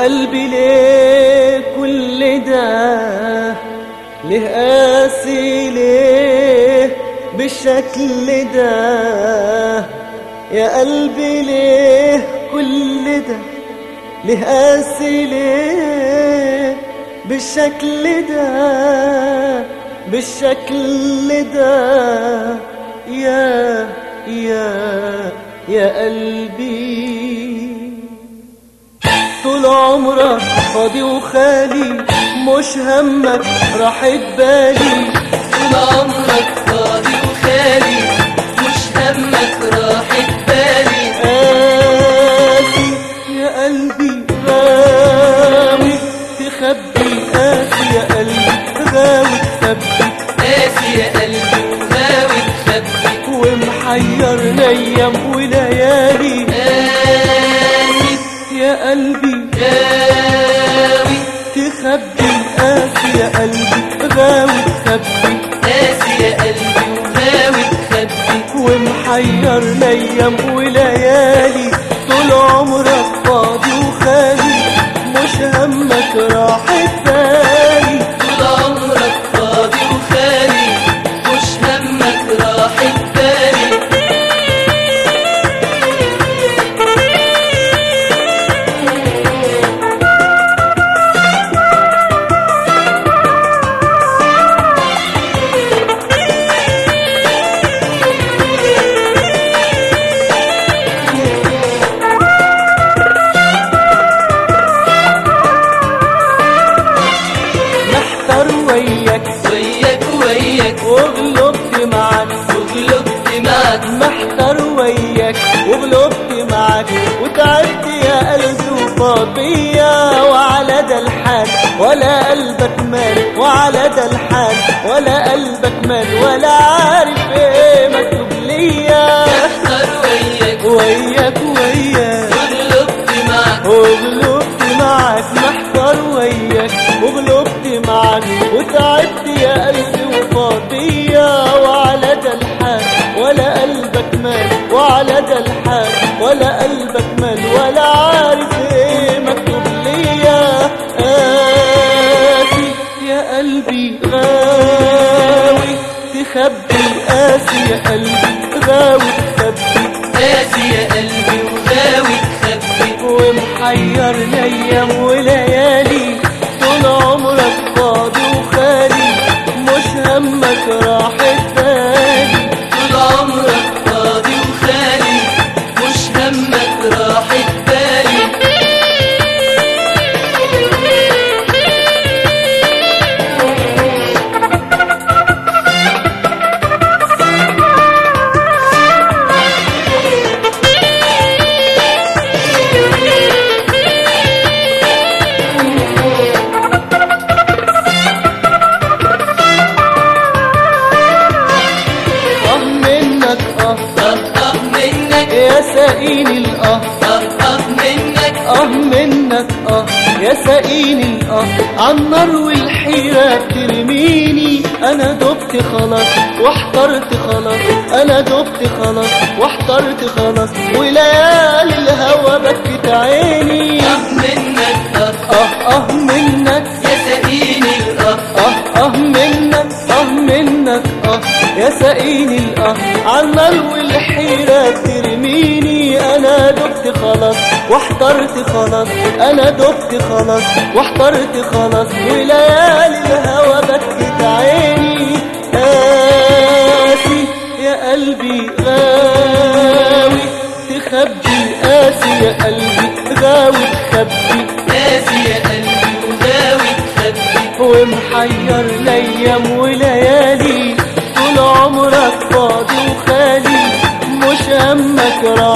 قلبي ليه كل ده ليه قاسي ليه بالشكل ده يا قلبي ليه كل ده ليه قاسي ليه بالشكل ده بالشكل ده يا يا يا قلبي طول عمرك فاضي وخالي مش همك راحت بالي طول عمرك فاضي وخالي مش همك راحت بالي قاسي يا قلبي غاوي تخبي قاسي يا قلبي غاوي تخبي قاسي يا قلبي وغاوي تخبي ومحير ايام وليالي قاسي يا قلبي غاوي تخبي قاسي يا قلبي غاوي تخبي قاسي يا قلبي وغاوي تخبي ومحير ايام وليالي طول عمرك فاضي وخالي مش همك راحت بالي طول عمرك فاضي وخالي مش همك راحت بالي محتار وياك وياك وياك وغلبت معاك وغلبت معك محتار وياك وغلبت معاك وتعبت يا قلبي وفاضية وعلى ده الحال ولا قلبك مال وعلى ده الحال ولا قلبك مال ولا عارف ايه مكتوب ليا اختار وياك وياك وياك وغلبت معك وغلبت معاك محتار وياك وغلبت معاك وتعبت يا قلبي وفاضية وعلى ده الحال ولا قلبك مال وعلى ده الحال ولا قلبك مال ولا عارف ايه مكتوب ليا قاسي يا قلبي غاوي تخبي قاسي يا قلبي غاوي تخبي قاسي يا قلبي وغاوي تخبي ومحير ايام وليالي طول عمرك فاضي وخالي مش همك راحت بالي طول عمرك فاضي وخالي مش همك راحت بالي اه منك اه طبطب منك يا سقيني الاه طبطب منك اه منك اه يا سقيني الاه عالنار والحيرة بترميني انا دبت خلاص واحترت خلاص انا دبت خلاص واحترت خلاص وليالي الهوى بكت عيني طب منك طب اه اه منك يا سقيني الأخ اه اه منك اه منك اه يا سقيني الاه عالنار والحيرة ترميني انا دبت خلاص واحترت خلاص انا دبت خلاص واحترت خلاص وليالي الهوى بكت عيني قاسي يا قلبي غاوي تخبي قاسي يا قلبي غاوي تخبي قاسي يا قلبي وغاوي تخبي ومحير الايام وليالي طول عمرك فاضي وخالي مش همك راح